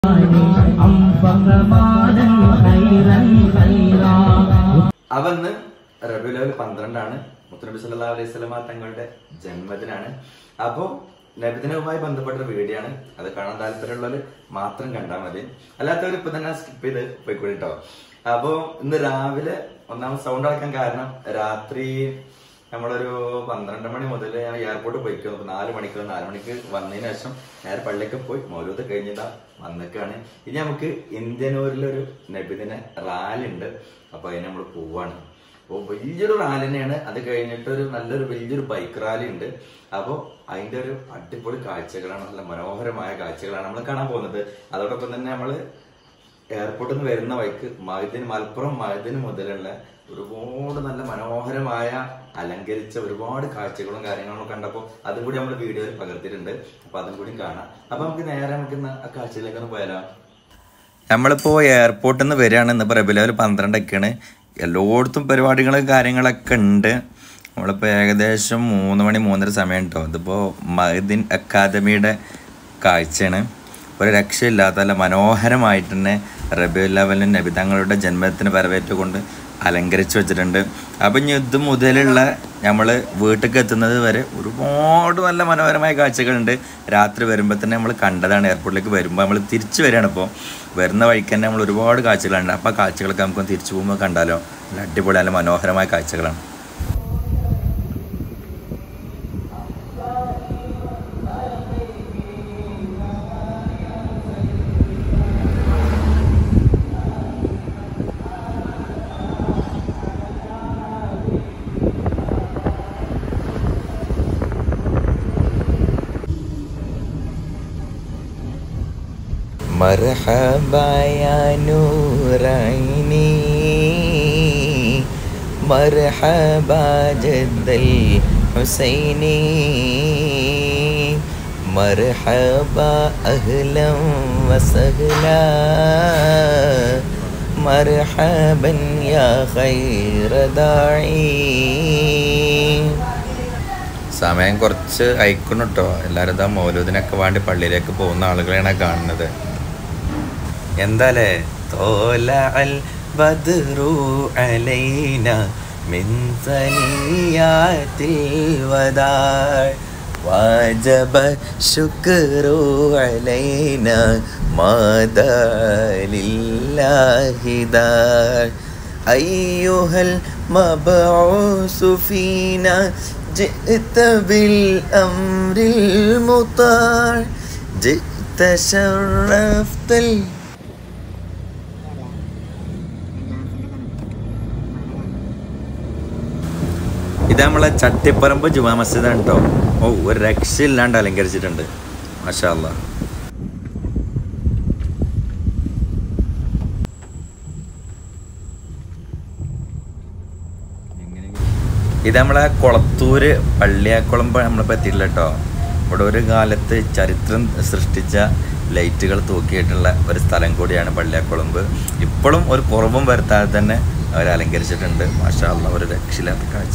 അവന്ന് റബിയുലവൽ പന്ത്രണ്ടാണ് മുത്തനബി സല്ലാ അലൈഹി സ്വലമ തങ്ങളുടെ ജന്മദിനാണ് അപ്പോ നബിദിനവുമായി ബന്ധപ്പെട്ട ഒരു വീഡിയോ ആണ് അത് കാണാൻ താല്പര്യമുള്ളവർ മാത്രം കണ്ടാൽ മതി അല്ലാത്തവർ ഇപ്പൊ തന്നെ സ്കിപ്പ് ചെയ്ത് പോയിക്കൂടി കേട്ടോ അപ്പോ ഇന്ന് രാവിലെ ഒന്നാമത് സൗണ്ട് അടക്കാൻ കാരണം രാത്രി നമ്മളൊരു പന്ത്രണ്ട് മണി മുതൽ ഞാൻ എയർപോർട്ടിൽ പോയിക്കുന്നു അപ്പൊ നാല് മണിക്ക് നാല് മണിക്ക് വന്നതിന് ശേഷം നേരെ പള്ളിയൊക്കെ പോയി മൗലൂത്ത് കഴിഞ്ഞിട്ടാ വന്നിക്കാണ് ഇനി നമുക്ക് ഇന്ത്യനൂരിലൊരു നബിദിന റാലി ഉണ്ട് അപ്പൊ അതിന് നമ്മൾ പോവാണ് അപ്പോൾ വലിയൊരു റാലി തന്നെയാണ് അത് കഴിഞ്ഞിട്ട് ഒരു നല്ലൊരു വലിയൊരു ബൈക്ക് റാലി ഉണ്ട് അപ്പോൾ അതിന്റെ ഒരു അടിപൊളി കാഴ്ചകളാണ് നല്ല മനോഹരമായ കാഴ്ചകളാണ് നമ്മൾ കാണാൻ പോകുന്നത് അതോടൊപ്പം തന്നെ നമ്മൾ എയർപോർട്ടിൽ നിന്ന് വരുന്ന വഴിക്ക് മഹദിന് മലപ്പുറം മഹദിന് മുതലുള്ള ഒരുപാട് നല്ല മനോഹരമായ അലങ്കരിച്ച ഒരുപാട് കാഴ്ചകളും കാര്യങ്ങളും കണ്ടപ്പോൾ അതും കൂടി നമ്മൾ വീഡിയോയിൽ പകർത്തിയിട്ടുണ്ട് അപ്പൊ അതും കൂടി കാണാം അപ്പൊ നമുക്ക് നേരെ നമുക്ക് ഇന്ന് ആ കാഴ്ചയിലേക്ക് ഒന്ന് പോയാലോ നമ്മളിപ്പോൾ എയർപോർട്ടിൽ നിന്ന് വരികയാണ് ഇന്നിപ്പോൾ റബിലവൽ പന്ത്രണ്ടൊക്കെയാണ് എല്ലായിടത്തും പരിപാടികളും കാര്യങ്ങളൊക്കെ ഉണ്ട് നമ്മളിപ്പോൾ ഏകദേശം മൂന്ന് മണി മൂന്നര സമയം കേട്ടോ ഇതിപ്പോൾ മഹദിൻ അക്കാദമിയുടെ കാഴ്ചയാണ് ഒരു രക്ഷയില്ലാത്ത നല്ല മനോഹരമായിട്ട് തന്നെ റബിയുൽ ലെവലിൻ നബി തങ്ങളുടെ ജന്മദിനത്തിന് വരവേറ്റുകൊണ്ട് അലങ്കരിച്ച് വെച്ചിട്ടുണ്ട് അപ്പം ഇനി ഇത് മുതലുള്ള നമ്മൾ വീട്ടിലേക്ക് എത്തുന്നത് വരെ ഒരുപാട് നല്ല മനോഹരമായ കാഴ്ചകളുണ്ട് രാത്രി വരുമ്പോൾ തന്നെ നമ്മൾ കണ്ടതാണ് എയർപോർട്ടിലേക്ക് വരുമ്പോൾ നമ്മൾ തിരിച്ചു വരികയാണ് ഇപ്പോൾ വരുന്ന വഴിക്ക് തന്നെ നമ്മൾ ഒരുപാട് കാഴ്ചകളുണ്ട് അപ്പോൾ ആ കാഴ്ചകളൊക്കെ നമുക്ക് തിരിച്ചു പോകുമ്പോൾ കണ്ടാലോ നല്ല അടിപൊളി നല്ല മനോഹരമായ കാഴ്ചകളാണ് مرحبا يا نور عيني مرحبا جد الحسين مرحبا أهلا وسهلا مرحبا يا خير داعي സമയം കുറച്ച് അയക്കണം കേട്ടോ എല്ലാവരും ഇതാ മൗലൂദിനൊക്കെ വേണ്ടി പള്ളിയിലേക്ക് പോകുന്ന ആളുകളെയാണ് കാണുന്നത് എന്താലേ തോല അൽ ബദ്റു അലൈന മിൻ സനിയാത്തിൽ വദാ واجب الشكر علينا ما دار لله دار أيها المبعوث فينا جئت بالأمر المطاع جئت شرفت ال... ഇത് നമ്മളെ ചട്ടിപ്പറമ്പ് ജുമാ മസ്ജിദാണ് കേട്ടോ ഓ ഒരു രക്ഷയില്ലാണ്ട് അലങ്കരിച്ചിട്ടുണ്ട് മാഷാ അല്ലാ ഇത് നമ്മളെ കുളത്തൂര് പള്ളിയാക്കുളമ്പ് നമ്മളിപ്പോൾ എത്തിയിട്ടില്ല കേട്ടോ ഇവിടെ ഒരു കാലത്ത് ചരിത്രം സൃഷ്ടിച്ച ലൈറ്റുകൾ തൂക്കിയിട്ടുള്ള ഒരു സ്ഥലം കൂടിയാണ് പള്ളിയാക്കുളമ്പ് ഇപ്പോഴും ഒരു കുറവും വരുത്താതെ തന്നെ അവർ അലങ്കരിച്ചിട്ടുണ്ട് മാഷാ അല്ലാ ഒരു രക്ഷയില്ലാത്ത കാഴ്ച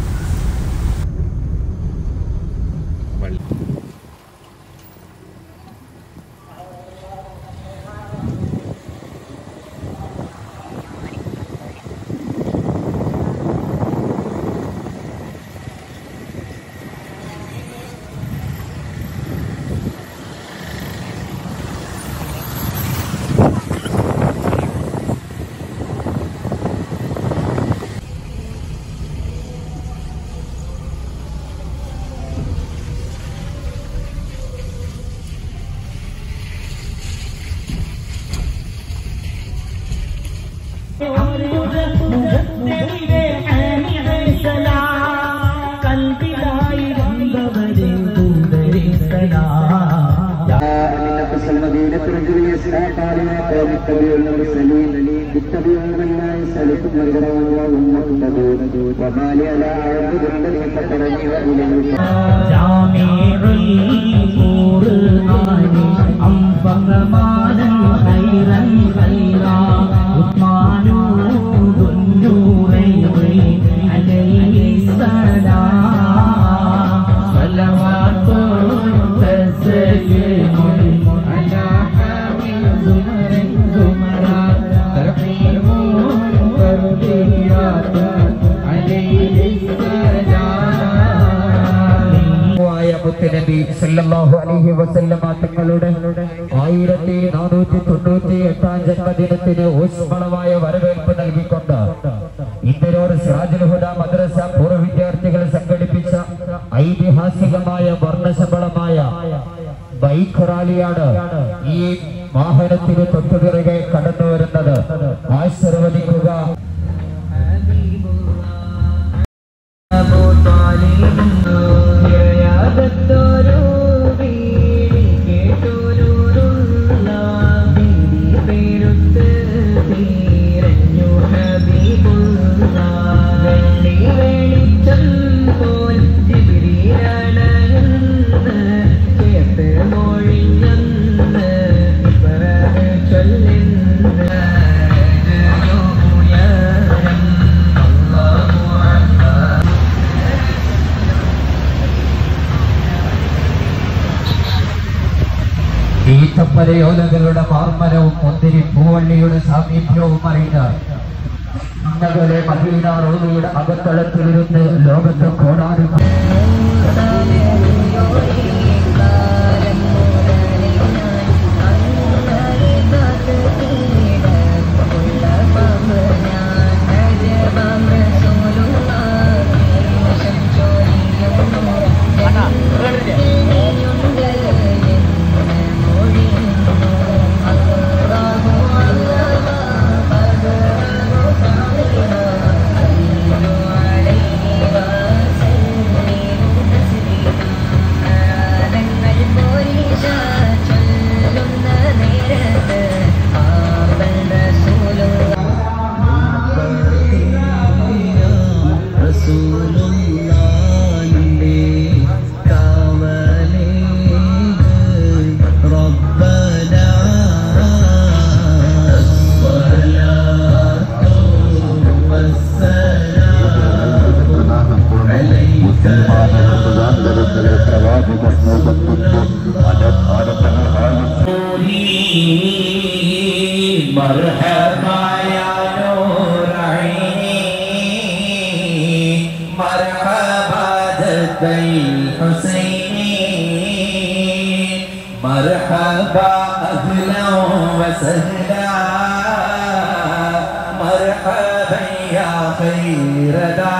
المدينة رجل يسعى قال يا قوم اتبعوا المرسلين اتبعوا من لا يسألكم أجرا وهم مهتدون وما لي لا أعبد الذي فطرني وإليه صلوات تسليم على حبيب زمر زمرا ترحيم تربيات عليه നബി സല്ലല്ലാഹു അലൈഹി വസല്ലമ തങ്ങളുടെ ആയിരത്തി നാനൂറ്റി തൊണ്ണൂറ്റി എട്ടാം ജന്മദിനത്തിന് ഊഷ്മളമായ വരവേൽപ്പ് നൽകിക്കൊണ്ട് ഇന്ത്യരോട് സിറാജുൽ ഹുദ മദ്രസ പൂർവ്വ വിദ്യാർത്ഥികൾ സംഘടിപ്പിച്ച ഐതിഹാസികമായ വർണ്ണശബളമായ ബൈക്ക് റാലിയാണ് ഈ വാഹനത്തിന് തൊട്ടുപിറകെ കടന്നു വരുന്നത് ആശീർവദിക്കുക ഈത്തപ്പലയോലകളുടെ മാർമരവും മുന്തിരി പൂവള്ളിയുടെ സാമീപ്യവും അറിഞ്ഞ് അന്നപോലെ മദീന റോഡിയുടെ അകത്തളത്തിലിരുന്ന് ലോകത്തെ കോടാനും مرحبا يا نور عيني مرحبا ضد الحسيني مرحبا أهلا وسهلا مرحبا يا خير دار